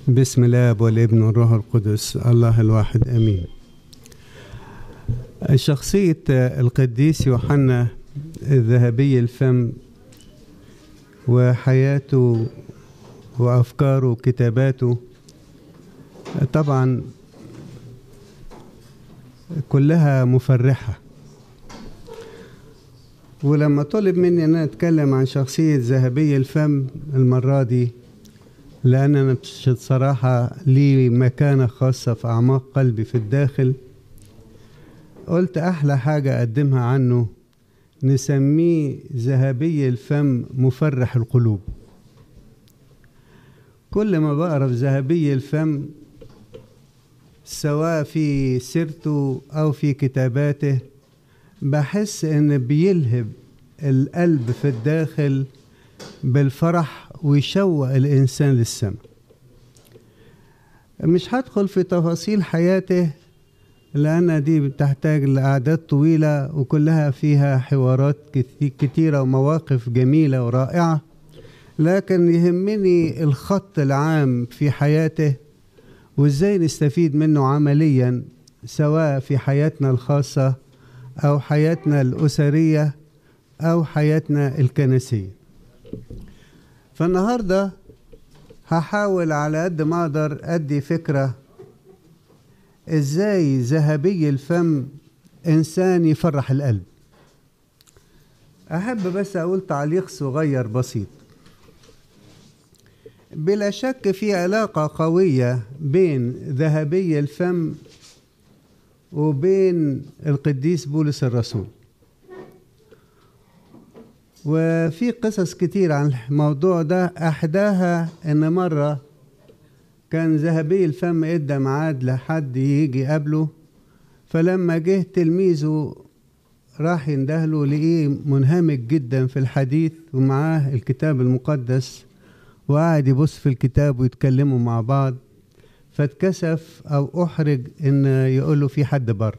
بسم الله والابن والروح القدس الله الواحد امين شخصية القديس يوحنا الذهبي الفم وحياته وأفكاره وكتاباته طبعا كلها مفرحة ولما طلب مني أن أنا أتكلم عن شخصية ذهبي الفم المرة دي لأن أنا بصراحة لي مكانة خاصة في أعماق قلبي في الداخل قلت أحلى حاجة أقدمها عنه نسميه ذهبي الفم مفرح القلوب كل ما بقرا في ذهبي الفم سواء في سيرته أو في كتاباته بحس إن بيلهب القلب في الداخل بالفرح ويشوق الإنسان للسماء مش هدخل في تفاصيل حياته لأن دي بتحتاج لأعداد طويلة وكلها فيها حوارات كتيرة ومواقف جميلة ورائعة لكن يهمني الخط العام في حياته وإزاي نستفيد منه عمليا سواء في حياتنا الخاصة أو حياتنا الأسرية أو حياتنا الكنسية فالنهارده هحاول على قد ما اقدر ادي فكره ازاي ذهبي الفم انسان يفرح القلب احب بس اقول تعليق صغير بسيط بلا شك في علاقه قويه بين ذهبي الفم وبين القديس بولس الرسول وفي قصص كتير عن الموضوع ده أحداها إن مرة كان ذهبي الفم إدى ميعاد لحد يجي قبله فلما جه تلميذه راح يندهله لقيه منهمك جدا في الحديث ومعاه الكتاب المقدس وقعد يبص في الكتاب ويتكلموا مع بعض فاتكسف أو أحرج إن يقول له في حد بره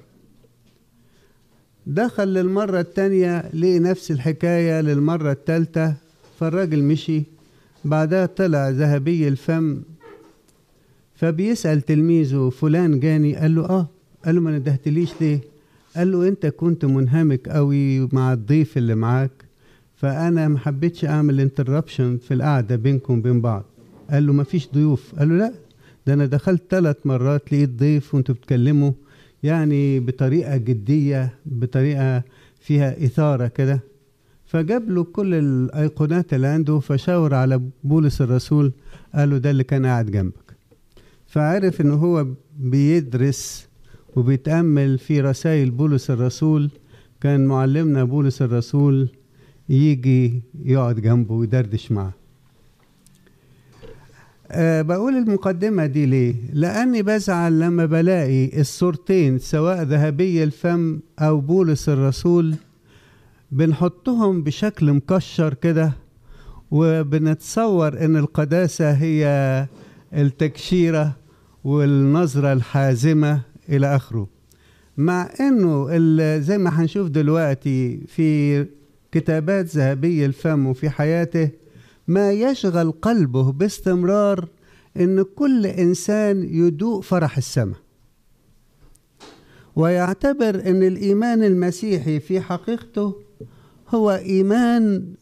دخل للمرة التانية لقي نفس الحكاية للمرة التالتة فالراجل مشي بعدها طلع ذهبي الفم فبيسأل تلميذه فلان جاني قال له اه قال له ما ندهتليش ليه قال له انت كنت منهمك قوي مع الضيف اللي معاك فانا ما حبيتش اعمل انتربشن في القعده بينكم وبين بعض قال له ما فيش ضيوف قال له لا ده انا دخلت ثلاث مرات لقيت ضيف وانتوا بتتكلموا يعني بطريقة جدية بطريقة فيها إثارة كده فجاب له كل الأيقونات اللي عنده فشاور على بولس الرسول قال له ده اللي كان قاعد جنبك فعرف إن هو بيدرس وبيتأمل في رسائل بولس الرسول كان معلمنا بولس الرسول يجي يقعد جنبه ويدردش معاه أه بقول المقدمة دي ليه؟ لأني بزعل لما بلاقي الصورتين سواء ذهبي الفم أو بولس الرسول بنحطهم بشكل مكشر كده وبنتصور إن القداسة هي التكشيرة والنظرة الحازمة إلى آخره مع إنه زي ما هنشوف دلوقتي في كتابات ذهبي الفم وفي حياته ما يشغل قلبه باستمرار ان كل انسان يدوق فرح السماء ويعتبر ان الايمان المسيحي في حقيقته هو ايمان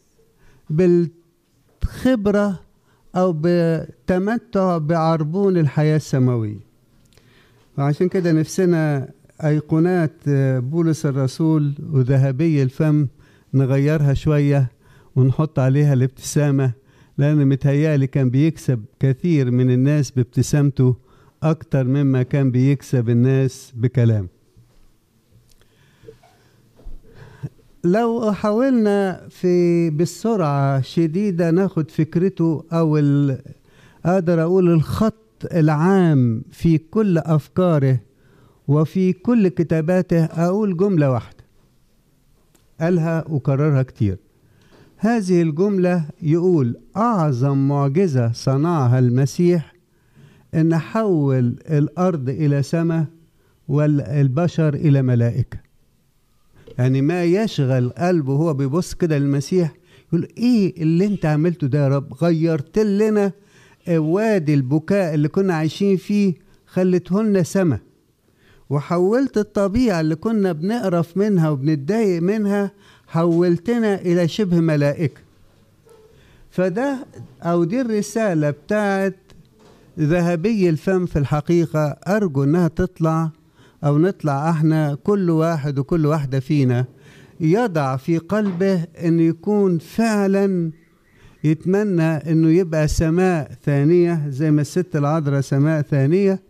بالخبره او بتمتع بعربون الحياه السماويه وعشان كده نفسنا ايقونات بولس الرسول وذهبي الفم نغيرها شويه ونحط عليها الابتسامة لأن متهيألي كان بيكسب كثير من الناس بابتسامته أكتر مما كان بيكسب الناس بكلام لو حاولنا في بالسرعة شديدة ناخد فكرته أو أقدر أقول الخط العام في كل أفكاره وفي كل كتاباته أقول جملة واحدة قالها وكررها كتير هذه الجملة يقول أعظم معجزة صنعها المسيح إن حول الأرض إلى سماء والبشر إلى ملائكة يعني ما يشغل قلبه هو بيبص كده للمسيح يقول إيه اللي أنت عملته ده يا رب غيرت لنا وادي البكاء اللي كنا عايشين فيه خلته لنا سما وحولت الطبيعة اللي كنا بنقرف منها وبنتضايق منها حولتنا إلى شبه ملائكة فده أو دي الرسالة بتاعت ذهبي الفم في الحقيقة أرجو إنها تطلع أو نطلع إحنا كل واحد وكل واحدة فينا يضع في قلبه إنه يكون فعلا يتمنى إنه يبقى سماء ثانية زي ما الست العذراء سماء ثانية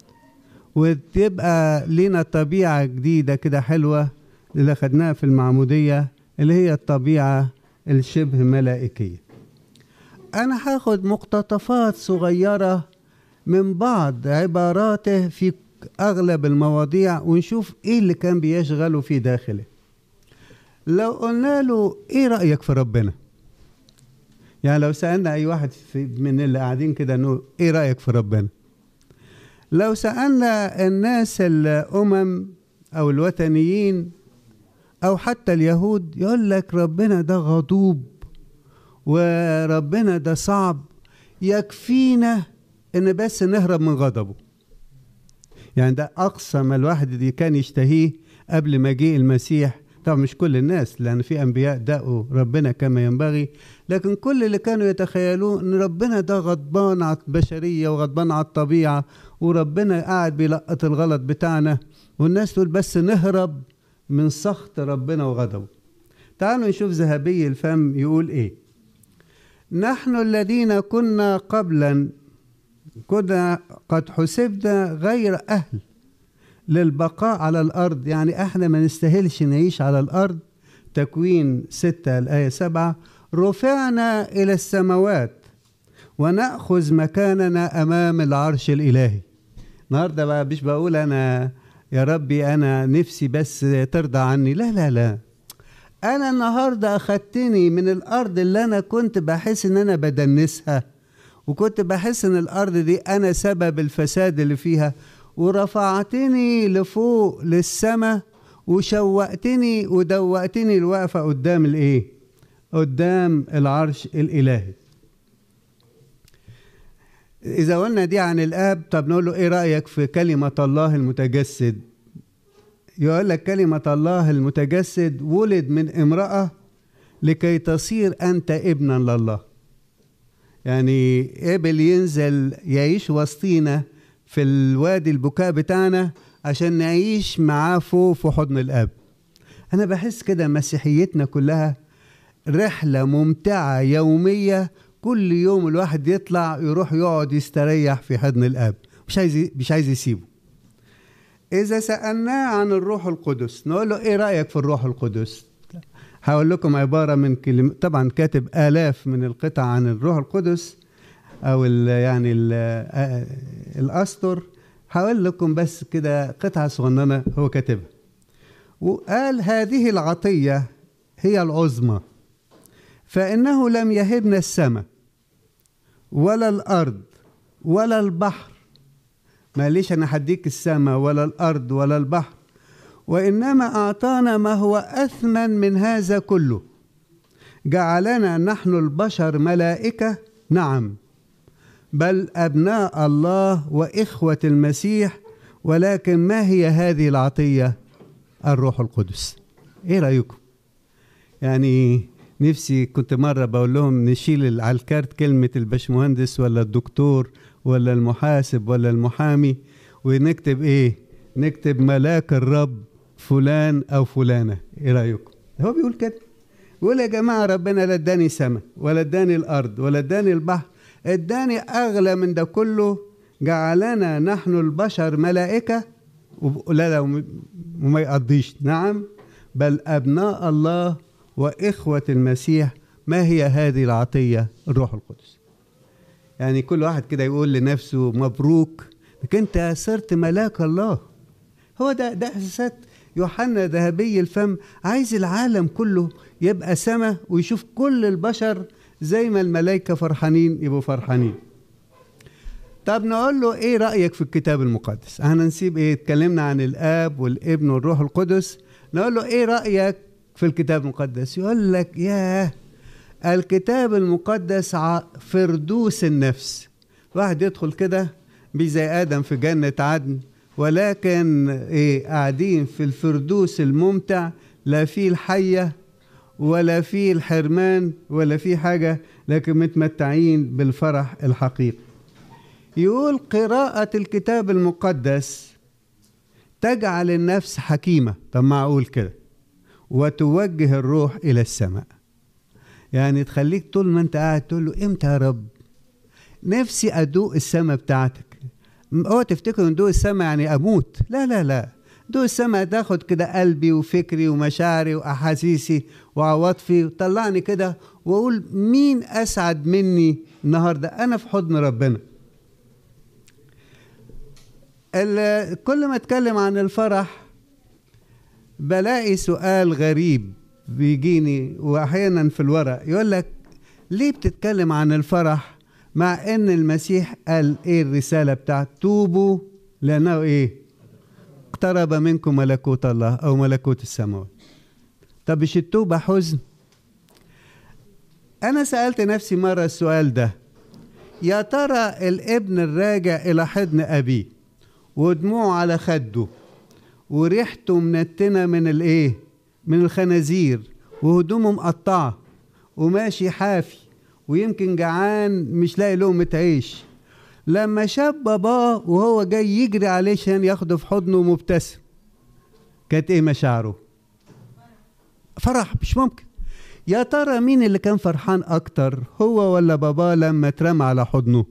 وتبقى لنا طبيعة جديدة كده حلوة اللي خدناها في المعمودية اللي هي الطبيعة الشبه ملائكية أنا هاخد مقتطفات صغيرة من بعض عباراته في أغلب المواضيع ونشوف إيه اللي كان بيشغله في داخله لو قلنا له إيه رأيك في ربنا يعني لو سألنا أي واحد في من اللي قاعدين كده نقول إيه رأيك في ربنا لو سألنا الناس الأمم أو الوثنيين أو حتى اليهود يقول لك ربنا ده غضوب وربنا ده صعب يكفينا ان بس نهرب من غضبه يعني ده اقصى ما الواحد دي كان يشتهيه قبل مجيء المسيح طبعا مش كل الناس لان في انبياء دقوا ربنا كما ينبغي لكن كل اللي كانوا يتخيلوه ان ربنا ده غضبان على البشريه وغضبان على الطبيعه وربنا قاعد بيلقط الغلط بتاعنا والناس تقول بس نهرب من سخط ربنا وغضبه تعالوا نشوف ذهبي الفم يقول ايه نحن الذين كنا قبلا كنا قد حسبنا غير أهل للبقاء على الأرض يعني احنا ما نستاهلش نعيش على الأرض تكوين ستة الآية سبعة رفعنا إلى السماوات ونأخذ مكاننا أمام العرش الإلهي النهاردة بقى مش بقول أنا يا ربي أنا نفسي بس ترضى عني لا لا لا أنا النهاردة أخدتني من الأرض اللي أنا كنت بحس إن أنا بدنسها وكنت بحس إن الأرض دي أنا سبب الفساد اللي فيها ورفعتني لفوق للسماء وشوقتني ودوقتني الوقفة قدام الإيه؟ قدام العرش الإلهي إذا قلنا دي عن الآب طب نقول له إيه رأيك في كلمة الله المتجسد؟ يقول لك كلمة الله المتجسد ولد من امرأة لكي تصير أنت ابنا لله يعني قبل ينزل يعيش وسطينا في الوادي البكاء بتاعنا عشان نعيش معاه فوق في حضن الأب أنا بحس كده مسيحيتنا كلها رحلة ممتعة يومية كل يوم الواحد يطلع يروح يقعد يستريح في حضن الأب مش عايز مش عايز يسيبه إذا سألناه عن الروح القدس نقول له إيه رأيك في الروح القدس؟ هقول لكم عبارة من كلمة طبعا كاتب آلاف من القطع عن الروح القدس أو ال يعني ال الأسطر هقول لكم بس كده قطعة صغننة هو كاتبها وقال هذه العطية هي العظمى فإنه لم يهبنا السماء ولا الأرض ولا البحر معليش أنا هديك السماء ولا الأرض ولا البحر وإنما أعطانا ما هو أثمن من هذا كله جعلنا نحن البشر ملائكة نعم بل أبناء الله وإخوة المسيح ولكن ما هي هذه العطية الروح القدس إيه رأيكم يعني نفسي كنت مرة بقول لهم نشيل على الكارت كلمة البشمهندس ولا الدكتور ولا المحاسب ولا المحامي ونكتب ايه نكتب ملاك الرب فلان او فلانة ايه رأيكم هو بيقول كده بيقول يا جماعة ربنا لا اداني سماء ولا اداني الارض ولا اداني البحر اداني اغلى من ده كله جعلنا نحن البشر ملائكة لا لا وما يقضيش نعم بل ابناء الله واخوة المسيح ما هي هذه العطية الروح القدس يعني كل واحد كده يقول لنفسه مبروك انك انت صرت ملاك الله هو ده ده احساسات يوحنا ذهبي الفم عايز العالم كله يبقى سما ويشوف كل البشر زي ما الملائكه فرحانين يبقوا فرحانين طب نقول له ايه رايك في الكتاب المقدس احنا نسيب ايه اتكلمنا عن الاب والابن والروح القدس نقول له ايه رايك في الكتاب المقدس يقول لك ياه الكتاب المقدس فردوس النفس واحد يدخل كده بي زي ادم في جنه عدن ولكن ايه قاعدين في الفردوس الممتع لا فيه الحيه ولا فيه الحرمان ولا فيه حاجه لكن متمتعين بالفرح الحقيقي يقول قراءه الكتاب المقدس تجعل النفس حكيمه طب معقول كده وتوجه الروح الى السماء يعني تخليك طول ما انت قاعد تقول له امتى يا رب نفسي ادوق السماء بتاعتك اوعى تفتكروا ان دوق السماء يعني اموت لا لا لا دوق السماء تاخد كده قلبي وفكري ومشاعري واحاسيسي وعواطفي وطلعني كده واقول مين اسعد مني النهارده انا في حضن ربنا كل ما اتكلم عن الفرح بلاقي سؤال غريب بيجيني واحيانا في الورق يقول لك ليه بتتكلم عن الفرح مع ان المسيح قال ايه الرساله بتاعت توبوا لانه ايه اقترب منكم ملكوت الله او ملكوت السماوات طب مش التوبه حزن انا سالت نفسي مره السؤال ده يا ترى الابن الراجع الى حضن ابيه ودموعه على خده وريحته منتنه من الايه من الخنازير وهدومه مقطعه وماشي حافي ويمكن جعان مش لاقي لقمة عيش لما شاف باباه وهو جاي يجري عليه عشان ياخده في حضنه مبتسم كانت ايه مشاعره فرح مش ممكن يا ترى مين اللي كان فرحان اكتر هو ولا باباه لما اترمى على حضنه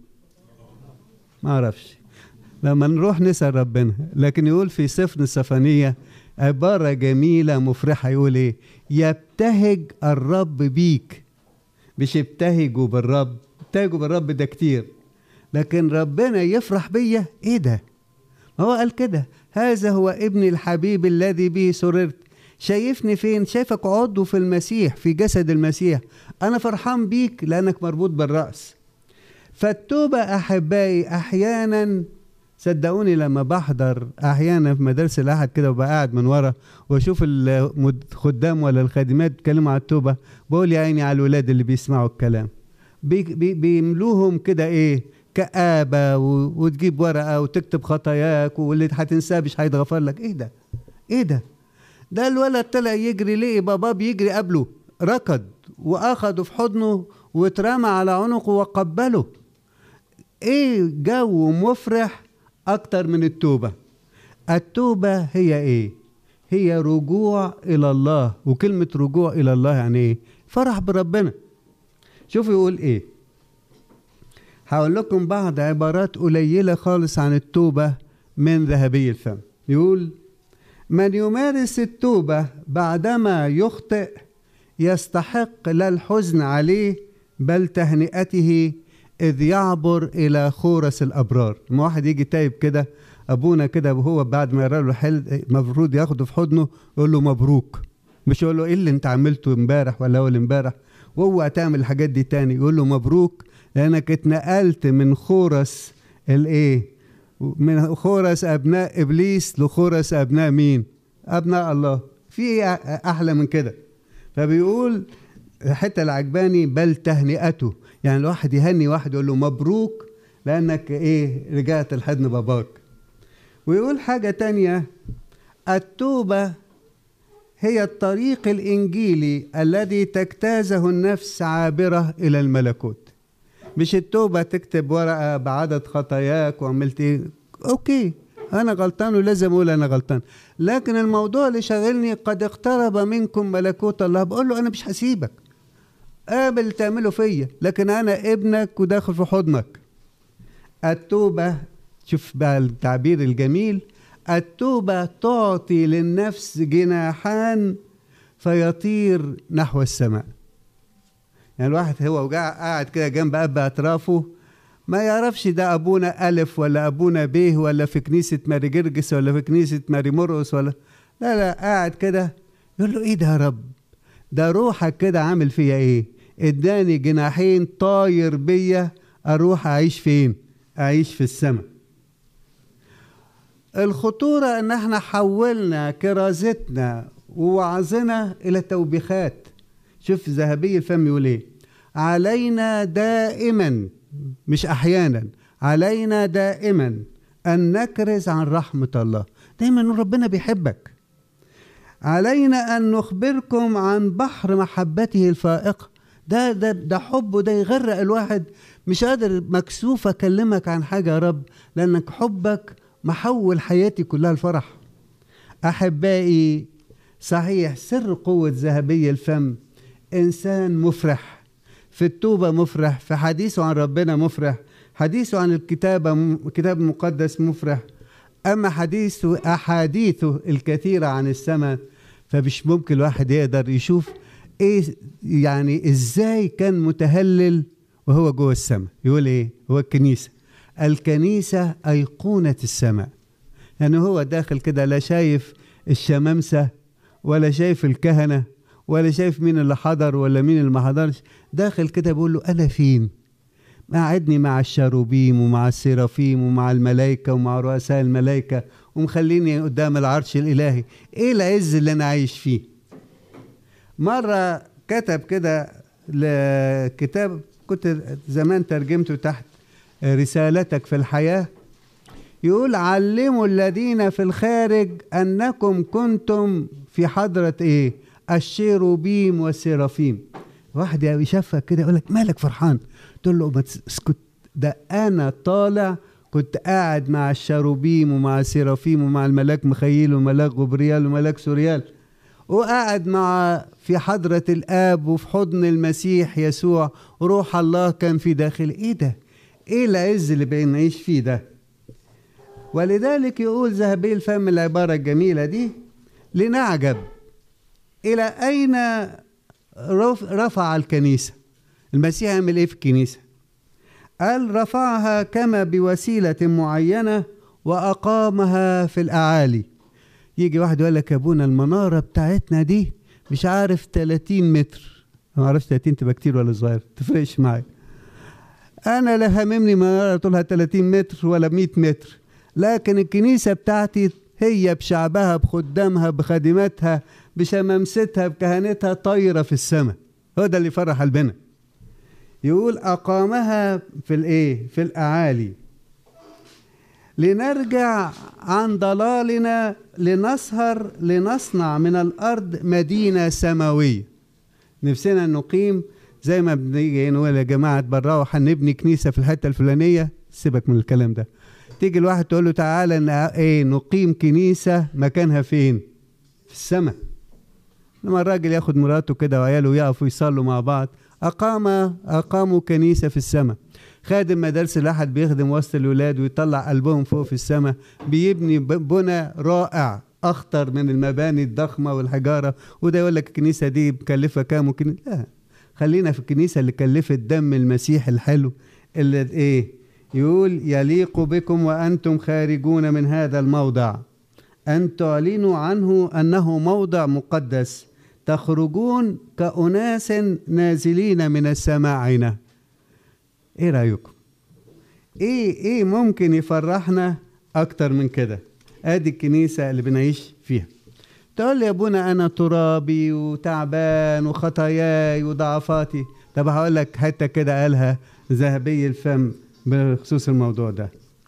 ما اعرفش لما نروح نسأل ربنا لكن يقول في سفر السفنية عبارة جميلة مفرحة يقول ايه يبتهج الرب بيك مش ابتهجوا بالرب ابتهجوا بالرب ده كتير لكن ربنا يفرح بيا ايه ده ما هو قال كده هذا هو ابني الحبيب الذي به سررت شايفني فين شايفك عضو في المسيح في جسد المسيح انا فرحان بيك لانك مربوط بالراس فالتوبه احبائي احيانا صدقوني لما بحضر احيانا في مدارس الاحد كده وبقى قاعد من ورا واشوف الخدام ولا الخادمات بيتكلموا على التوبه بقول يا عيني على الولاد اللي بيسمعوا الكلام بي بي بيملوهم كده ايه كآبة وتجيب ورقة وتكتب خطاياك واللي هتنساه مش هيتغفر لك ايه ده ايه ده ده الولد طلع يجري ليه باباه بيجري قبله ركض واخده في حضنه واترمى على عنقه وقبله ايه جو مفرح اكتر من التوبه التوبه هي ايه هي رجوع الى الله وكلمه رجوع الى الله يعني ايه فرح بربنا شوفوا يقول ايه هقول لكم بعض عبارات قليله خالص عن التوبه من ذهبي الفم يقول من يمارس التوبه بعدما يخطئ يستحق لا الحزن عليه بل تهنئته إذ يعبر إلى خورس الأبرار لما واحد يجي تايب كده أبونا كده وهو بعد ما يقرأ له حل المفروض ياخده في حضنه يقول له مبروك مش يقول له إيه اللي أنت عملته امبارح ولا أول امبارح وهو تعمل الحاجات دي تاني يقول له مبروك لأنك اتنقلت من خورس الإيه من خورس أبناء إبليس لخورس أبناء مين أبناء الله في إيه أحلى من كده فبيقول الحته العجباني بل تهنئته يعني الواحد يهني واحد يقول له مبروك لانك ايه رجعت لحضن باباك ويقول حاجه تانية التوبه هي الطريق الانجيلي الذي تجتازه النفس عابره الى الملكوت مش التوبه تكتب ورقه بعدد خطاياك وعملت ايه اوكي انا غلطان ولازم اقول انا غلطان لكن الموضوع اللي شاغلني قد اقترب منكم ملكوت الله بقول له انا مش هسيبك قابل تعمله فيا لكن انا ابنك وداخل في حضنك التوبة شوف بقى التعبير الجميل التوبة تعطي للنفس جناحان فيطير نحو السماء يعني الواحد هو قاعد كده جنب أب أطرافه ما يعرفش ده أبونا ألف ولا أبونا ب ولا في كنيسة ماري جرجس ولا في كنيسة ماري مرقس ولا لا لا قاعد كده يقول له إيه ده يا رب ده روحك كده عامل فيا إيه اداني جناحين طاير بيا اروح اعيش فين اعيش في السماء الخطوره ان احنا حولنا كرازتنا ووعظنا الى توبيخات شوف ذهبي الفم يقول ايه علينا دائما مش احيانا علينا دائما أن نكرز عن رحمة الله دايما ربنا بيحبك علينا أن نخبركم عن بحر محبته الفائقة ده ده ده حبه ده يغرق الواحد مش قادر مكسوف أكلمك عن حاجة يا رب لأنك حبك محول حياتي كلها الفرح أحبائي صحيح سر قوة ذهبي الفم إنسان مفرح في التوبة مفرح في حديثه عن ربنا مفرح حديثه عن الكتابة الكتاب المقدس مفرح أما حديثه أحاديثه الكثيرة عن السماء فمش ممكن الواحد يقدر يشوف إيه يعني إزاي كان متهلل وهو جوه السماء يقول إيه هو الكنيسة الكنيسة أيقونة السماء يعني هو داخل كده لا شايف الشمامسة ولا شايف الكهنة ولا شايف مين اللي حضر ولا مين اللي ما حضرش داخل كده بيقول له أنا فين قاعدني مع الشاروبيم ومع السيرافيم ومع الملائكة ومع رؤساء الملائكة ومخليني قدام العرش الإلهي إيه العز اللي أنا عايش فيه مرة كتب كده لكتاب كنت زمان ترجمته تحت رسالتك في الحياة يقول علموا الذين في الخارج أنكم كنتم في حضرة إيه الشيروبيم والسيرافيم واحد يشافك كده يقول لك مالك فرحان تقول له ما تسكت ده انا طالع كنت قاعد مع الشاروبيم ومع السيرافيم ومع الملاك مخيل وملاك غبريال وملاك سوريال وقاعد مع في حضرة الآب وفي حضن المسيح يسوع روح الله كان في داخل إيه ده؟ إيه العز اللي بنعيش فيه ده؟ ولذلك يقول ذهبي الفم العبارة الجميلة دي لنعجب إلى أين رفع الكنيسة المسيح عمل إيه في الكنيسة قال رفعها كما بوسيلة معينة وأقامها في الأعالي يجي واحد يقول لك يا ابونا المنارة بتاعتنا دي مش عارف 30 متر ما اعرفش 30 تبقى كتير ولا صغير تفرقش معايا انا لا هاممني منارة طولها 30 متر ولا 100 متر لكن الكنيسة بتاعتي هي بشعبها بخدامها بخادماتها بشمامستها بكهنتها طايرة في السماء هو ده اللي يفرح قلبنا يقول أقامها في الإيه؟ في الأعالي لنرجع عن ضلالنا لنسهر لنصنع من الأرض مدينة سماوية نفسنا نقيم زي ما بنيجي نقول يا جماعة تبرعوا هنبني كنيسة في الحتة الفلانية سيبك من الكلام ده تيجي الواحد تقول له تعالى ايه نقيم كنيسة مكانها فين في السماء لما الراجل ياخد مراته كده وعياله ويقفوا يصلوا مع بعض أقام أقاموا كنيسة في السماء خادم مدارس الأحد بيخدم وسط الولاد ويطلع قلبهم فوق في السماء بيبني بنى رائع أخطر من المباني الضخمة والحجارة وده يقول لك الكنيسة دي مكلفة كام وكن... لا خلينا في الكنيسة اللي كلفت دم المسيح الحلو اللي إيه يقول يليق بكم وأنتم خارجون من هذا الموضع أن تعلنوا عنه أنه موضع مقدس تخرجون كأناس نازلين من السماء عينا ايه رأيكم ايه ايه ممكن يفرحنا اكتر من كده ادي الكنيسة اللي بنعيش فيها تقول لي يا ابونا انا ترابي وتعبان وخطاياي وضعفاتي طب هقول لك حتة كده قالها ذهبي الفم بخصوص الموضوع ده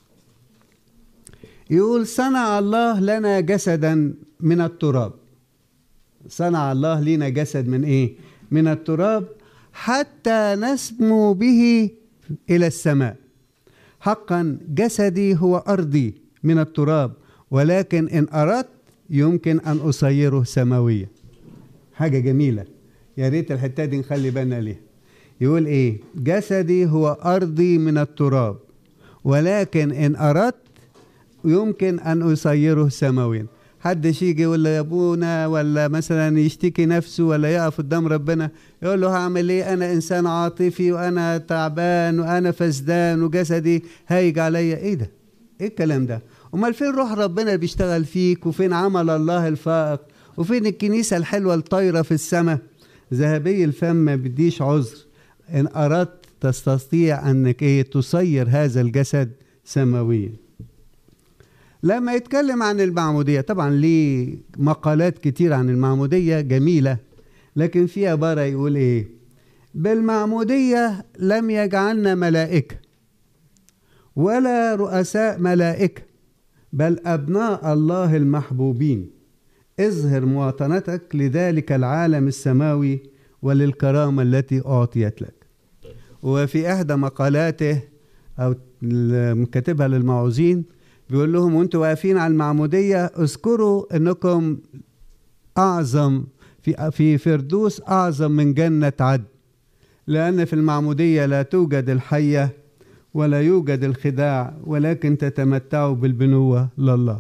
يقول صنع الله لنا جسدا من التراب صنع الله لنا جسد من ايه من التراب حتى نسمو به الى السماء حقا جسدي هو ارضي من التراب ولكن ان اردت يمكن ان اصيره سماويا حاجه جميله يا ريت الحته دي نخلي بالنا ليها يقول ايه جسدي هو ارضي من التراب ولكن ان اردت يمكن ان اصيره سماويا حدش يجي يقول له يا ابونا ولا مثلا يشتكي نفسه ولا يقف قدام ربنا يقول له هعمل ايه انا انسان عاطفي وانا تعبان وانا فسدان وجسدي هايج عليا ايه ده ايه الكلام ده امال فين روح ربنا اللي بيشتغل فيك وفين عمل الله الفائق وفين الكنيسه الحلوه الطايره في السماء ذهبي الفم ما بديش عذر ان اردت تستطيع انك ايه تصير هذا الجسد سماويا لما يتكلم عن المعمودية طبعا ليه مقالات كتير عن المعمودية جميلة لكن في عبارة يقول ايه بالمعمودية لم يجعلنا ملائكة ولا رؤساء ملائكة بل أبناء الله المحبوبين اظهر مواطنتك لذلك العالم السماوي وللكرامة التي أعطيت لك وفي إحدى مقالاته أو كاتبها للمعوزين بيقول لهم وانتوا واقفين على المعمودية اذكروا انكم اعظم في في فردوس اعظم من جنة عدن لأن في المعمودية لا توجد الحية ولا يوجد الخداع ولكن تتمتعوا بالبنوة لله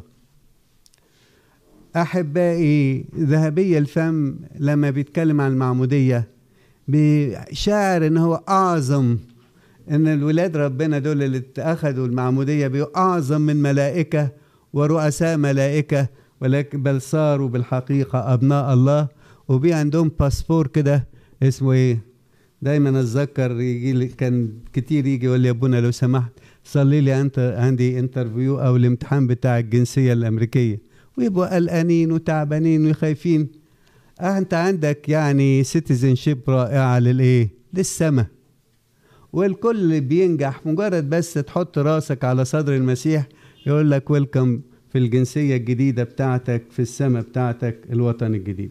أحبائي ذهبي الفم لما بيتكلم عن المعمودية بشاعر إن هو أعظم إن الولاد ربنا دول اللي أخذوا المعمودية بيبقوا أعظم من ملائكة ورؤساء ملائكة ولكن بل صاروا بالحقيقة أبناء الله وبي عندهم باسبور كده اسمه إيه؟ دايما أتذكر يجي لي كان كتير يجي يقول لي يا أبونا لو سمحت صلي لي أنت عندي انترفيو أو الامتحان بتاع الجنسية الأمريكية ويبقوا قلقانين وتعبانين وخايفين أه أنت عندك يعني سيتيزن رائعة للإيه؟ للسماء والكل بينجح مجرد بس تحط راسك على صدر المسيح يقول لك ويلكم في الجنسية الجديدة بتاعتك في السماء بتاعتك الوطن الجديد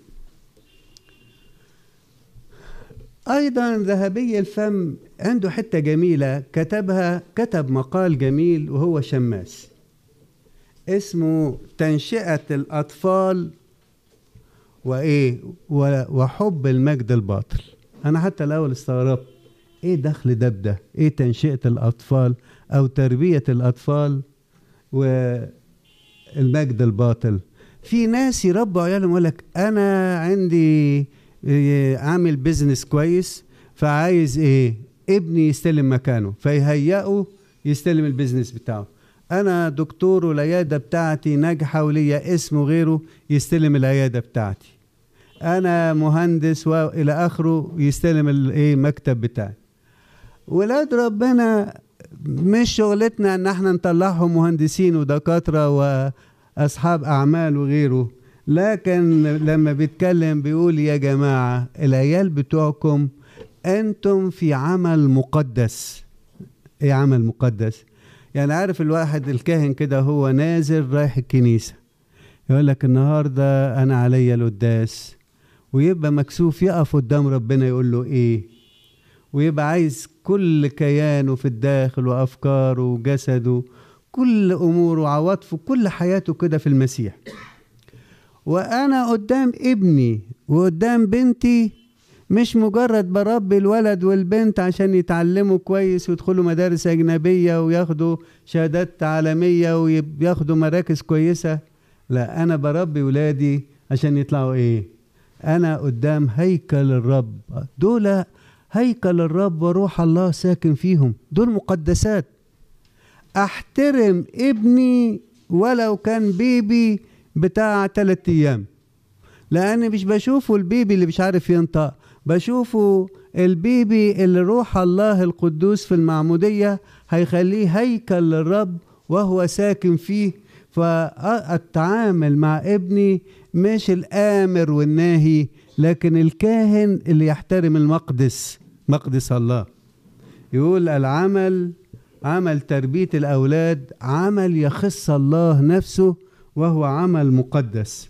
أيضا ذهبي الفم عنده حتة جميلة كتبها كتب مقال جميل وهو شماس اسمه تنشئة الأطفال وإيه وحب المجد الباطل أنا حتى الأول استغربت إيه دخل ده بده إيه تنشئة الأطفال أو تربية الأطفال والمجد الباطل في ناس يربوا عيالهم يقول لك أنا عندي عامل بيزنس كويس فعايز إيه ابني يستلم مكانه فيهيئه يستلم البيزنس بتاعه انا دكتور والعياده بتاعتي ناجحه وليا اسم وغيره يستلم العياده بتاعتي انا مهندس والى اخره يستلم الايه مكتب بتاعي ولاد ربنا مش شغلتنا ان احنا نطلعهم مهندسين ودكاتره واصحاب اعمال وغيره لكن لما بيتكلم بيقول يا جماعه العيال بتوعكم انتم في عمل مقدس ايه عمل مقدس يعني عارف الواحد الكاهن كده هو نازل رايح الكنيسة يقول لك النهاردة أنا عليا القداس ويبقى مكسوف يقف قدام ربنا يقول له إيه ويبقى عايز كل كيانه في الداخل وأفكاره وجسده كل أموره وعواطفه كل حياته كده في المسيح وأنا قدام ابني وقدام بنتي مش مجرد بربي الولد والبنت عشان يتعلموا كويس ويدخلوا مدارس أجنبية وياخدوا شهادات عالمية وياخدوا مراكز كويسة لا أنا بربي ولادي عشان يطلعوا إيه أنا قدام هيكل الرب دول هيكل الرب وروح الله ساكن فيهم دول مقدسات أحترم ابني ولو كان بيبي بتاع ثلاثة أيام لأن مش بشوفه البيبي اللي مش عارف ينطق بشوفه البيبي اللي روح الله القدوس في المعمودية هيخليه هيكل للرب وهو ساكن فيه فالتعامل مع ابني مش الآمر والناهي لكن الكاهن اللي يحترم المقدس مقدس الله يقول العمل عمل تربية الأولاد عمل يخص الله نفسه وهو عمل مقدس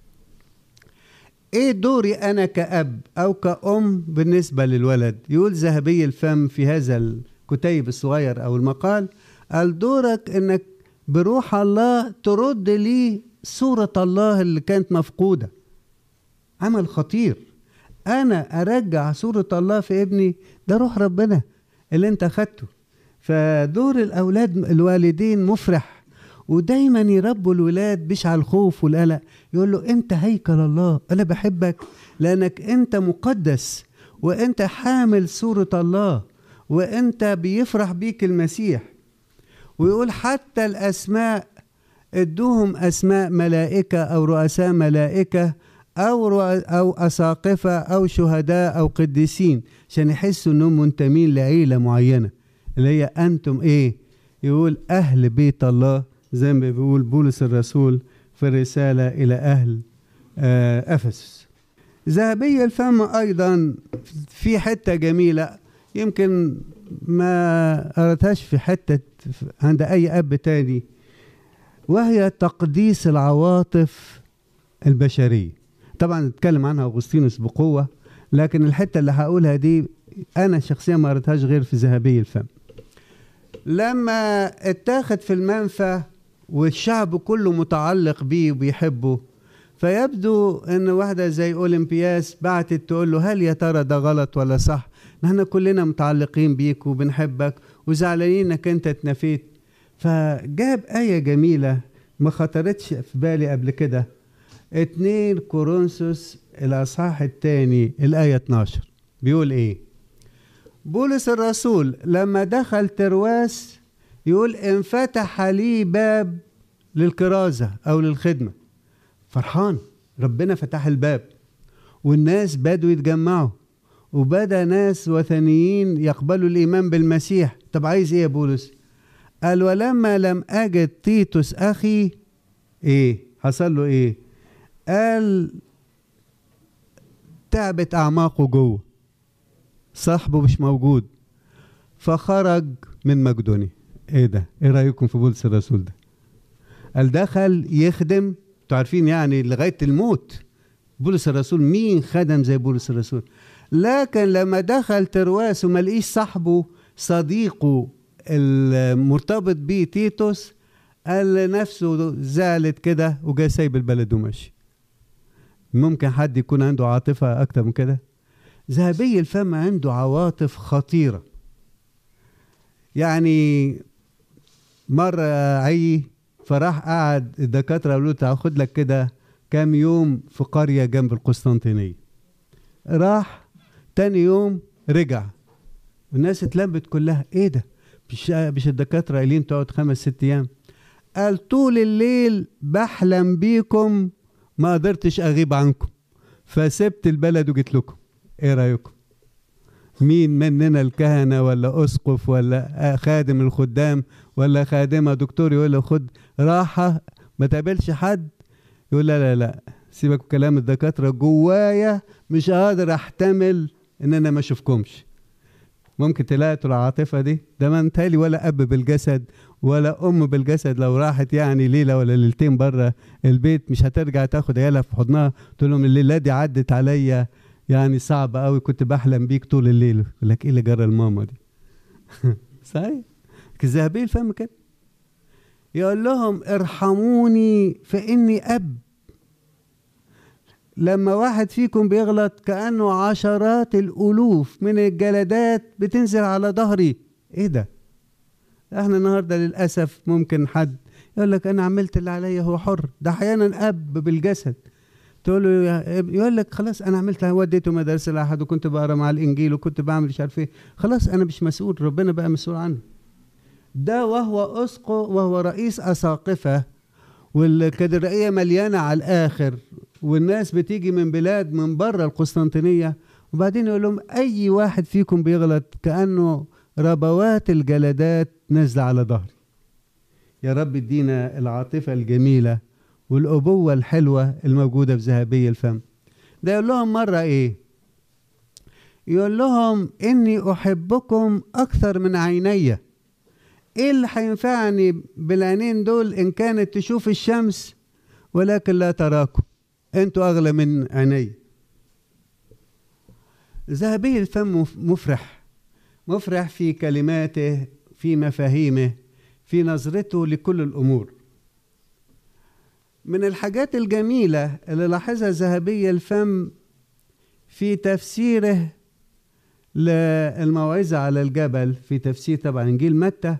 ايه دوري انا كاب او كأم بالنسبه للولد يقول ذهبي الفم في هذا الكتيب الصغير او المقال قال دورك انك بروح الله ترد لي صورة الله اللي كانت مفقودة عمل خطير أنا أرجع صورة الله في ابني ده روح ربنا اللي أنت أخدته فدور الأولاد الوالدين مفرح ودايما يربوا الولاد مش على الخوف والقلق يقول له انت هيكل الله انا بحبك لانك انت مقدس وانت حامل صورة الله وانت بيفرح بيك المسيح ويقول حتى الاسماء ادوهم اسماء ملائكة او رؤساء ملائكة او او اساقفة او شهداء او قديسين عشان يحسوا انهم منتمين لعيلة معينة اللي هي انتم ايه يقول اهل بيت الله زي ما بيقول بولس الرسول في الرسالة إلى أهل أفسس ذهبي الفم أيضا في حتة جميلة يمكن ما قرأتهاش في حتة عند أي أب تاني وهي تقديس العواطف البشرية طبعا اتكلم عنها أغسطينوس بقوة لكن الحتة اللي هقولها دي أنا شخصيا ما قرأتهاش غير في ذهبي الفم لما اتاخد في المنفى والشعب كله متعلق بيه وبيحبه فيبدو ان واحده زي اولمبياس بعتت تقول له هل يا ترى ده غلط ولا صح نحن كلنا متعلقين بيك وبنحبك وزعلانين انك انت اتنفيت فجاب آية جميلة ما خطرتش في بالي قبل كده اتنين كورنثوس الأصحاح الثاني الآية 12 بيقول إيه بولس الرسول لما دخل ترواس يقول انفتح لي باب للكرازة أو للخدمة فرحان ربنا فتح الباب والناس بدوا يتجمعوا وبدا ناس وثنيين يقبلوا الإيمان بالمسيح طب عايز إيه يا بولس قال ولما لم أجد تيتوس أخي إيه حصل له إيه قال تعبت أعماقه جوه صاحبه مش موجود فخرج من مقدوني ايه ده ايه رايكم في بولس الرسول ده قال دخل يخدم انتوا عارفين يعني لغايه الموت بولس الرسول مين خدم زي بولس الرسول لكن لما دخل ترواس وما لقيش صاحبه صديقه المرتبط بيه تيتوس قال لنفسه زعلت كده وجاي سايب البلد وماشي ممكن حد يكون عنده عاطفة أكتر من كده ذهبي الفم عنده عواطف خطيرة يعني مرة عي فراح قعد الدكاترة قالوا له تاخد لك كده كام يوم في قرية جنب القسطنطينية راح تاني يوم رجع الناس اتلمت كلها ايه ده مش مش الدكاترة قايلين تقعد خمس ست ايام قال طول الليل بحلم بيكم ما قدرتش اغيب عنكم فسبت البلد وجيت لكم ايه رايكم مين مننا الكهنه ولا اسقف ولا خادم الخدام ولا خادمه دكتور يقول له خد راحه ما تقابلش حد يقول لا لا لا سيبك من كلام الدكاتره جوايا مش قادر احتمل ان انا ما اشوفكمش ممكن تلاقوا العاطفه دي ده ما انتهالي ولا اب بالجسد ولا ام بالجسد لو راحت يعني ليله ولا ليلتين بره البيت مش هترجع تاخد عيالها في حضنها تقول لهم الليله دي عدت عليا يعني صعبة قوي كنت بحلم بيك طول الليل يقول لك ايه اللي جرى الماما دي صحيح الذهبي الفم كده يقول لهم ارحموني فاني اب لما واحد فيكم بيغلط كانه عشرات الالوف من الجلدات بتنزل على ظهري ايه ده احنا النهارده للاسف ممكن حد يقول لك انا عملت اللي عليا هو حر ده احيانا اب بالجسد تقول له يقول لك خلاص انا عملت وديته مدرسه الاحد وكنت بقرا مع الانجيل وكنت بعمل مش عارف ايه خلاص انا مش مسؤول ربنا بقى مسؤول عنه ده وهو اسقو وهو رئيس اساقفه والكاتدرائيه مليانه على الاخر والناس بتيجي من بلاد من بره القسطنطينيه وبعدين يقول لهم اي واحد فيكم بيغلط كانه ربوات الجلدات نازله على ظهري يا رب ادينا العاطفه الجميله والأبوة الحلوة الموجودة في ذهبي الفم ده يقول لهم مرة إيه يقول لهم إني أحبكم أكثر من عيني إيه اللي هينفعني بالعينين دول إن كانت تشوف الشمس ولكن لا تراكم أنتوا أغلى من عيني ذهبي الفم مفرح مفرح في كلماته في مفاهيمه في نظرته لكل الأمور من الحاجات الجميلة اللي لاحظها ذهبي الفم في تفسيره للموعظة على الجبل في تفسير طبعا إنجيل متى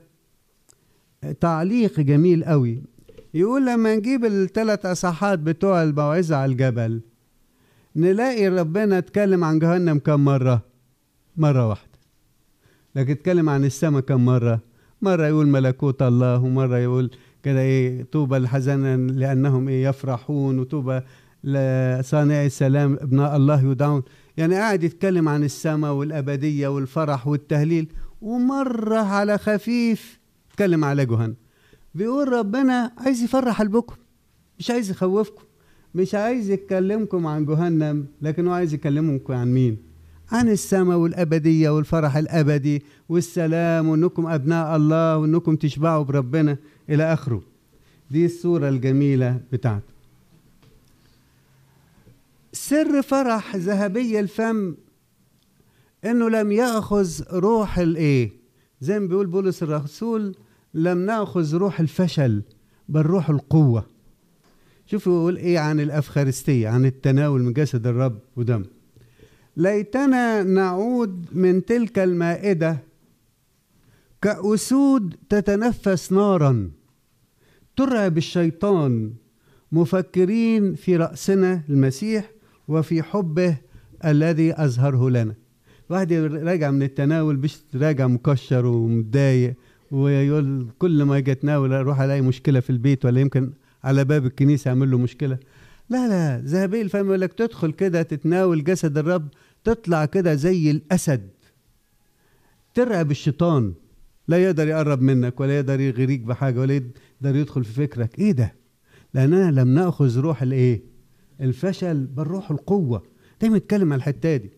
تعليق جميل قوي يقول لما نجيب الثلاث أصحات بتوع الموعظة على الجبل نلاقي ربنا اتكلم عن جهنم كم مرة مرة واحدة لكن اتكلم عن السماء كم مرة مرة يقول ملكوت الله ومرة يقول كده ايه طوبى الحزن لانهم ايه يفرحون وطوبى لصانع السلام ابناء الله يدعون يعني قاعد يتكلم عن السماء والابديه والفرح والتهليل ومره على خفيف اتكلم على جهنم بيقول ربنا عايز يفرح قلبكم مش عايز يخوفكم مش عايز يتكلمكم عن جهنم لكن هو عايز يكلمكم عن مين عن السماء والأبدية والفرح الأبدي والسلام وأنكم أبناء الله وأنكم تشبعوا بربنا إلى آخره دي الصورة الجميلة بتاعته سر فرح ذهبي الفم انه لم ياخذ روح الايه زي ما بيقول بولس الرسول لم ناخذ روح الفشل بل روح القوه شوفوا يقول ايه عن الافخارستيه عن التناول من جسد الرب ودم ليتنا نعود من تلك المائده كاسود تتنفس نارا ترعب الشيطان مفكرين في راسنا المسيح وفي حبه الذي اظهره لنا واحد راجع من التناول بيش راجع مكشر ومتضايق ويقول كل ما اجي اتناول اروح الاقي مشكله في البيت ولا يمكن على باب الكنيسه اعمل له مشكله لا لا ذهبي الفم يقول لك تدخل كده تتناول جسد الرب تطلع كده زي الاسد ترعب الشيطان لا يقدر يقرب منك ولا يقدر يغريك بحاجه ولا يقدر يدخل في فكرك ايه ده لاننا لم ناخذ روح الايه الفشل بل روح القوه دايما نتكلم على الحته دي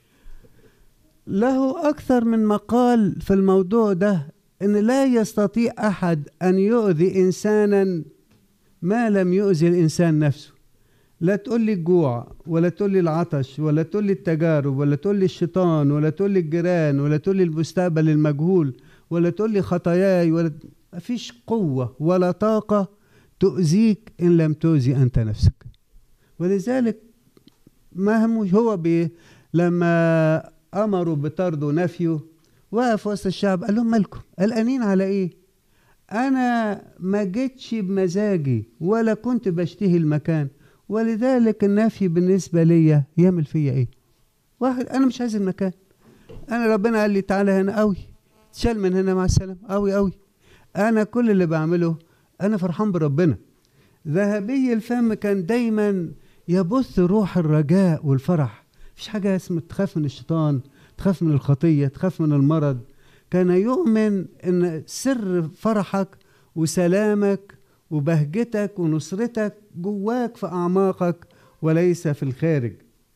له اكثر من مقال في الموضوع ده ان لا يستطيع احد ان يؤذي انسانا ما لم يؤذي الانسان نفسه لا تقول لي الجوع ولا تقول لي العطش ولا تقول لي التجارب ولا تقول لي الشيطان ولا تقول لي الجيران ولا تقول لي المستقبل المجهول ولا تقول لي خطاياي ولا مفيش قوة ولا طاقة تؤذيك إن لم تؤذي أنت نفسك ولذلك ما هموش هو بي لما أمروا بطرده ونفيه وقف وسط الشعب قال لهم مالكم قلقانين على إيه أنا ما جيتش بمزاجي ولا كنت بشتهي المكان ولذلك النفي بالنسبة ليا يعمل فيا إيه واحد أنا مش عايز المكان أنا ربنا قال لي تعالى هنا قوي تشال من هنا مع السلامة قوي قوي أنا كل اللي بعمله أنا فرحان بربنا ذهبي الفم كان دايما يبث روح الرجاء والفرح مفيش حاجة اسمها تخاف من الشيطان تخاف من الخطية تخاف من المرض كان يؤمن ان سر فرحك وسلامك وبهجتك ونصرتك جواك في اعماقك وليس في الخارج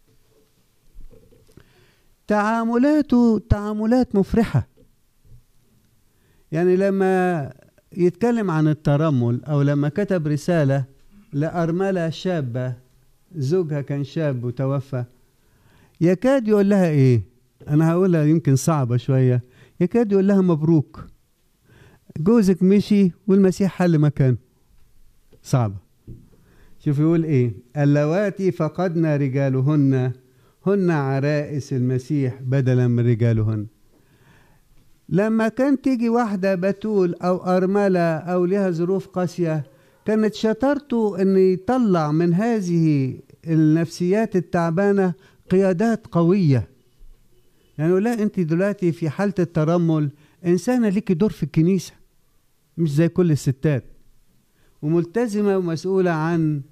تعاملاته تعاملات مفرحه يعني لما يتكلم عن الترمل او لما كتب رساله لارمله شابه زوجها كان شاب وتوفى يكاد يقول لها ايه انا هقولها يمكن صعبه شويه يكاد يقول لها مبروك جوزك مشي والمسيح حل مكانه صعبه شوف يقول ايه اللواتي فقدنا رجالهن هن عرائس المسيح بدلا من رجالهن لما كان تيجي واحدة بتول أو أرملة أو لها ظروف قاسية كانت شطارته أن يطلع من هذه النفسيات التعبانة قيادات قوية يعني لا أنت دلوقتي في حالة الترمل إنسانة ليكي دور في الكنيسة مش زي كل الستات وملتزمة ومسؤولة عن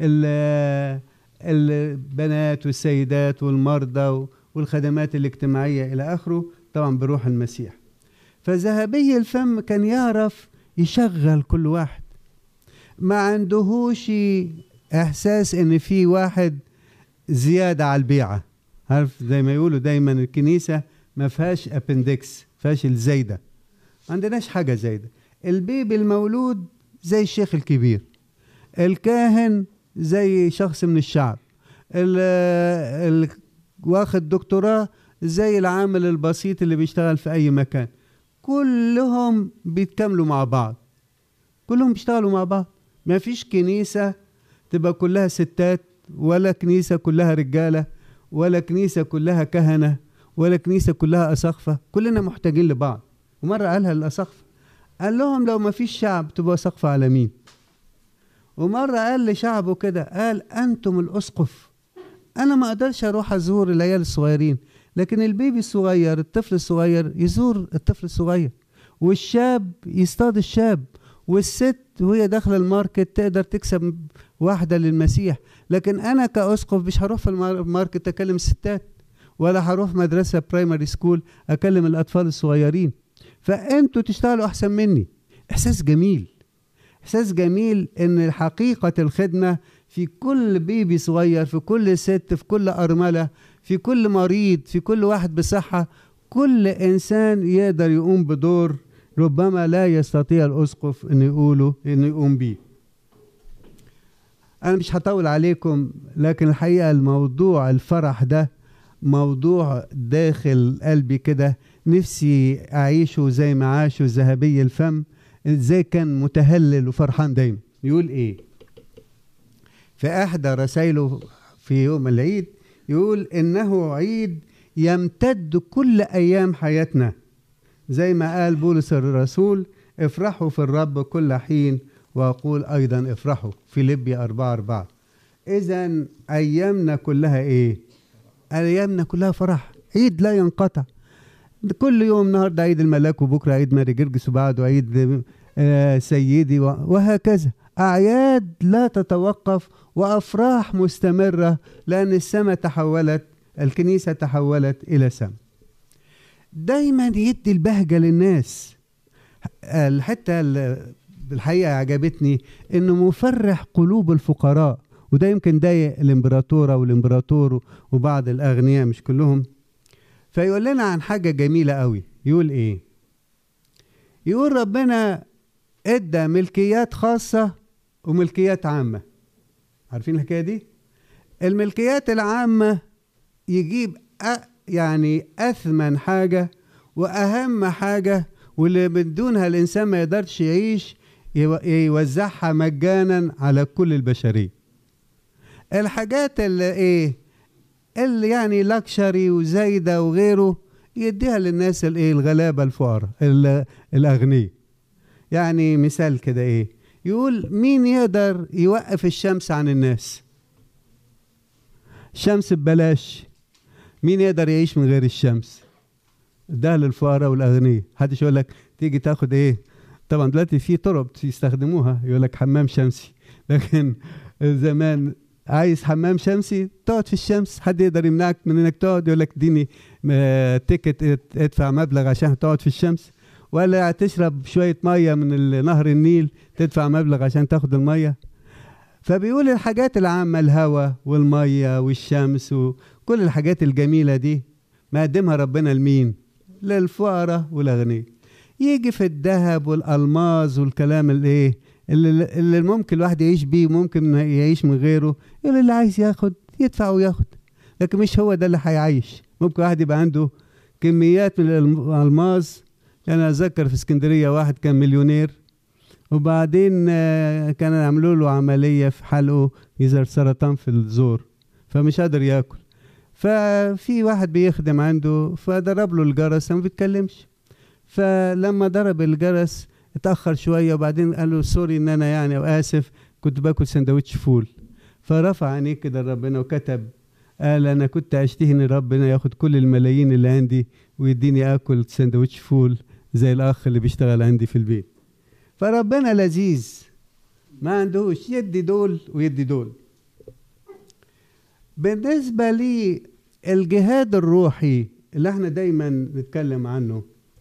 البنات والسيدات والمرضى والخدمات الاجتماعية إلى آخره طبعا بروح المسيح فذهبي الفم كان يعرف يشغل كل واحد ما عندهوش احساس ان في واحد زياده على البيعه عارف زي ما يقولوا دايما الكنيسه ما فيهاش ابندكس فيهاش الزايده ما عندناش حاجه زايده البيبي المولود زي الشيخ الكبير الكاهن زي شخص من الشعب اللي واخد دكتوراه زي العامل البسيط اللي بيشتغل في اي مكان كلهم بيتكاملوا مع بعض كلهم بيشتغلوا مع بعض ما فيش كنيسة تبقى كلها ستات ولا كنيسة كلها رجالة ولا كنيسة كلها كهنة ولا كنيسة كلها أسقفة كلنا محتاجين لبعض ومرة قالها للأسقفة قال لهم لو ما فيش شعب تبقى سقفة على مين ومرة قال لشعبه كده قال أنتم الأسقف أنا ما أقدرش أروح أزور العيال الصغيرين لكن البيبي الصغير الطفل الصغير يزور الطفل الصغير والشاب يصطاد الشاب والست وهي داخله الماركت تقدر تكسب واحده للمسيح لكن انا كاسقف مش هروح في الماركت اكلم الستات ولا هروح مدرسه برايمري سكول اكلم الاطفال الصغيرين فانتوا تشتغلوا احسن مني احساس جميل احساس جميل ان حقيقه الخدمه في كل بيبي صغير في كل ست في كل ارمله في كل مريض في كل واحد بصحة كل إنسان يقدر يقوم بدور ربما لا يستطيع الأسقف أن يقوله أنه يقوم بيه أنا مش هطول عليكم لكن الحقيقة الموضوع الفرح ده موضوع داخل قلبي كده نفسي أعيشه زي ما عاشوا ذهبي الفم ازاي كان متهلل وفرحان دايما يقول ايه في احدى رسائله في يوم العيد يقول انه عيد يمتد كل ايام حياتنا زي ما قال بولس الرسول افرحوا في الرب كل حين واقول ايضا افرحوا في لبي أربعة أربعة اذا ايامنا كلها ايه ايامنا كلها فرح عيد لا ينقطع كل يوم النهارده عيد الملاك وبكره عيد ماري جرجس وبعده عيد آه سيدي وهكذا اعياد لا تتوقف وافراح مستمره لان السماء تحولت الكنيسه تحولت الى سماء دايما يدي البهجه للناس الحته الحقيقه عجبتني انه مفرح قلوب الفقراء وده يمكن ضايق الامبراطوره والامبراطور وبعض الاغنياء مش كلهم فيقول لنا عن حاجة جميلة قوي يقول ايه يقول ربنا ادى ملكيات خاصة وملكيات عامة عارفين الحكاية دي الملكيات العامة يجيب أ يعني أثمن حاجة وأهم حاجة واللي من دونها الإنسان ما يقدرش يعيش يوزعها مجانا على كل البشرية الحاجات اللي ايه اللي يعني لاكشري وزايده وغيره يديها للناس الايه الغلابه الفقراء الاغنياء يعني مثال كده ايه يقول مين يقدر يوقف الشمس عن الناس الشمس ببلاش مين يقدر يعيش من غير الشمس ده للفقراء والاغنياء محدش يقول لك تيجي تاخد ايه طبعا دلوقتي في طرق يستخدموها يقول لك حمام شمسي لكن زمان عايز حمام شمسي تقعد في الشمس حد يقدر يمنعك من انك تقعد يقول لك اديني تيكت ادفع مبلغ عشان تقعد في الشمس ولا تشرب شويه ميه من نهر النيل تدفع مبلغ عشان تاخد الميه فبيقول الحاجات العامه الهواء والميه والشمس وكل الحاجات الجميله دي مقدمها ربنا لمين للفقراء والاغنياء يجي في الذهب والالماظ والكلام الايه اللي, اللي ممكن الواحد يعيش بيه وممكن يعيش من غيره يقول اللي عايز ياخد يدفع وياخد لكن مش هو ده اللي هيعيش ممكن واحد يبقى عنده كميات من الالماظ يعني انا اتذكر في اسكندريه واحد كان مليونير وبعدين كان عملوا له عمليه في حلقه يظهر سرطان في الزور فمش قادر ياكل ففي واحد بيخدم عنده فضرب له الجرس ما بيتكلمش فلما ضرب الجرس اتاخر شويه وبعدين قال له سوري ان انا يعني واسف كنت باكل سندوتش فول فرفع عينيه كده لربنا وكتب قال انا كنت اشتهي ان ربنا ياخد كل الملايين اللي عندي ويديني اكل سندوتش فول زي الاخ اللي بيشتغل عندي في البيت فربنا لذيذ ما عندهوش يدي دول ويدي دول بالنسبة لي الجهاد الروحي اللي احنا دايما نتكلم عنه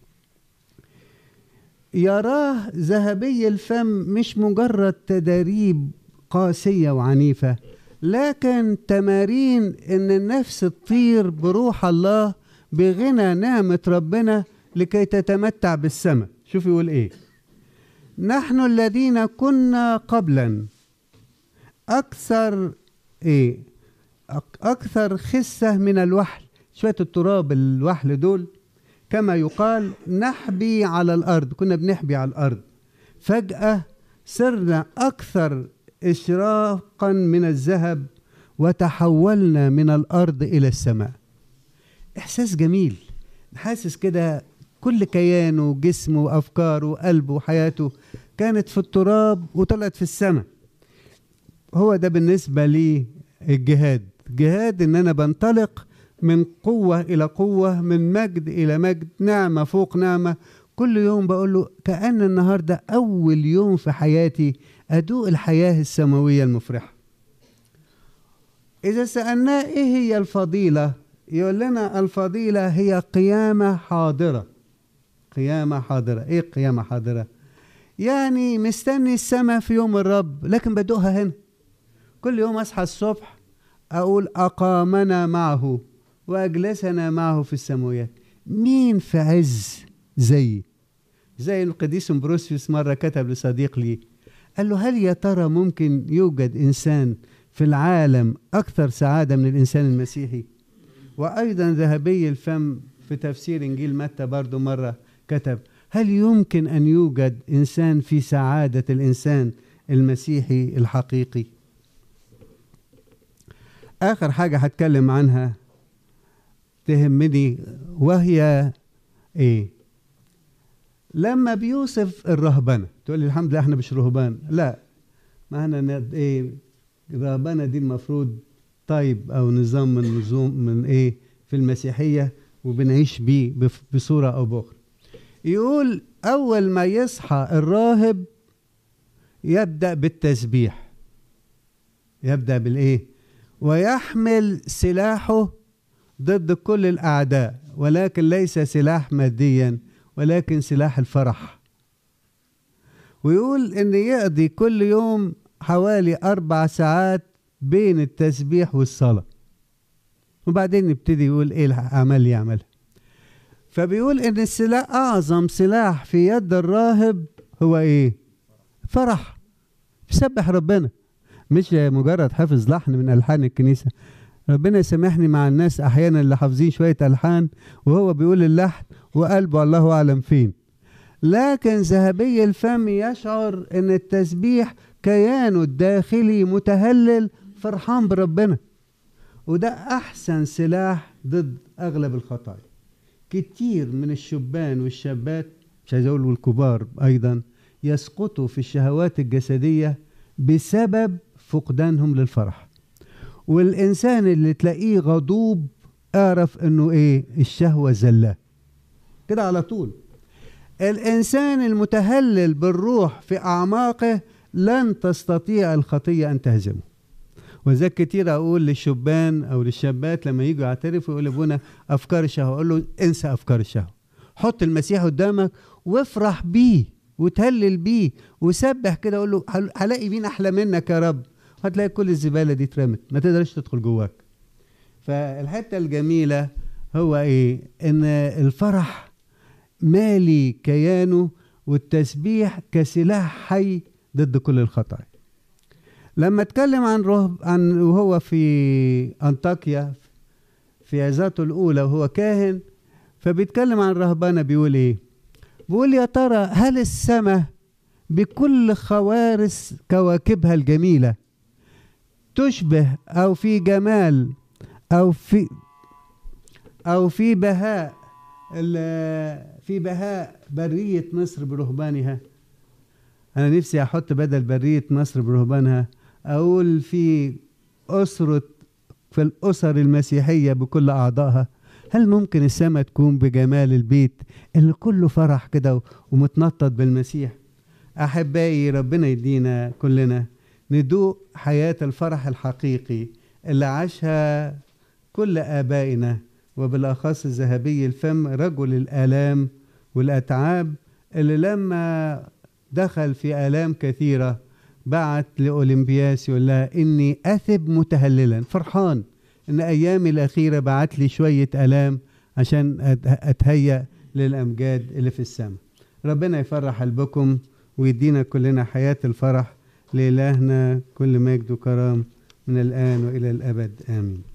يراه ذهبي الفم مش مجرد تداريب قاسية وعنيفة لكن تمارين ان النفس تطير بروح الله بغنى نعمة ربنا لكي تتمتع بالسماء شوف يقول ايه نحن الذين كنا قبلا اكثر ايه اكثر خسة من الوحل شوية التراب الوحل دول كما يقال نحبي على الارض كنا بنحبي على الارض فجاه صرنا اكثر اشراقا من الذهب وتحولنا من الارض الى السماء احساس جميل حاسس كده كل كيانه وجسمه وافكاره وقلبه وحياته كانت في التراب وطلعت في السماء هو ده بالنسبه لي الجهاد جهاد ان انا بنطلق من قوة إلى قوة من مجد إلى مجد نعمة فوق نعمة كل يوم بقول له كأن النهاردة أول يوم في حياتي أدوق الحياة السماوية المفرحة إذا سألناه إيه هي الفضيلة يقول لنا الفضيلة هي قيامة حاضرة قيامة حاضرة إيه قيامة حاضرة يعني مستني السماء في يوم الرب لكن بدوقها هنا كل يوم أصحى الصبح أقول أقامنا معه وأجلسنا معه في السماوات مين في عز زي زي القديس امبروسيوس مرة كتب لصديق لي قال له هل يا ترى ممكن يوجد إنسان في العالم أكثر سعادة من الإنسان المسيحي وأيضا ذهبي الفم في تفسير إنجيل متى برضو مرة كتب هل يمكن أن يوجد إنسان في سعادة الإنسان المسيحي الحقيقي آخر حاجة هتكلم عنها تهمني وهي إيه لما بيوصف الرهبنة تقول لي الحمد لله احنا مش رهبان لا ما احنا ايه الرهبنة دي المفروض طيب او نظام من نظام من ايه في المسيحية وبنعيش بيه بصورة او باخرى يقول اول ما يصحى الراهب يبدأ بالتسبيح يبدأ بالايه ويحمل سلاحه ضد كل الاعداء ولكن ليس سلاح ماديا ولكن سلاح الفرح ويقول ان يقضي كل يوم حوالي اربع ساعات بين التسبيح والصلاة وبعدين يبتدي يقول ايه الاعمال اللي يعملها فبيقول ان السلاح اعظم سلاح في يد الراهب هو ايه فرح بيسبح ربنا مش مجرد حفظ لحن من الحان الكنيسه ربنا يسامحني مع الناس احيانا اللي حافظين شويه الحان وهو بيقول اللحن وقلبه الله اعلم فين لكن ذهبي الفم يشعر ان التسبيح كيانه الداخلي متهلل فرحان بربنا وده احسن سلاح ضد اغلب الخطايا كتير من الشبان والشابات مش عايز اقول والكبار ايضا يسقطوا في الشهوات الجسديه بسبب فقدانهم للفرح والإنسان اللي تلاقيه غضوب اعرف انه ايه الشهوة زلة كده على طول الإنسان المتهلل بالروح في أعماقه لن تستطيع الخطية أن تهزمه وذلك كتير أقول للشبان أو للشابات لما يجوا يعترفوا يقول أبونا أفكار الشهوة أقول له انسى أفكار الشهوة حط المسيح قدامك وافرح بيه وتهلل بيه وسبح كده أقول له هلاقي مين أحلى منك يا رب هتلاقي كل الزبالة دي اترمت ما تقدرش تدخل جواك فالحتة الجميلة هو ايه ان الفرح مالي كيانه والتسبيح كسلاح حي ضد كل الخطايا لما اتكلم عن رهب عن وهو في انطاكيا في عزاته الاولى وهو كاهن فبيتكلم عن رهبانه بيقول ايه بيقول يا ترى هل السماء بكل خوارث كواكبها الجميله تشبه او في جمال او في او في بهاء في بهاء برية مصر برهبانها انا نفسي احط بدل برية مصر برهبانها اقول في اسرة في الاسر المسيحية بكل اعضائها هل ممكن السماء تكون بجمال البيت اللي كله فرح كده ومتنطط بالمسيح احبائي ربنا يدينا كلنا ندوق حياة الفرح الحقيقي اللي عاشها كل آبائنا وبالأخص الذهبي الفم رجل الآلام والأتعاب اللي لما دخل في آلام كثيرة بعت لأولمبياس يقول لها إني أثب متهللا فرحان إن أيامي الأخيرة بعت لي شوية آلام عشان أتهيأ للأمجاد اللي في السماء ربنا يفرح قلبكم ويدينا كلنا حياة الفرح لإلهنا كل مجد وكرام من الآن وإلى الأبد آمين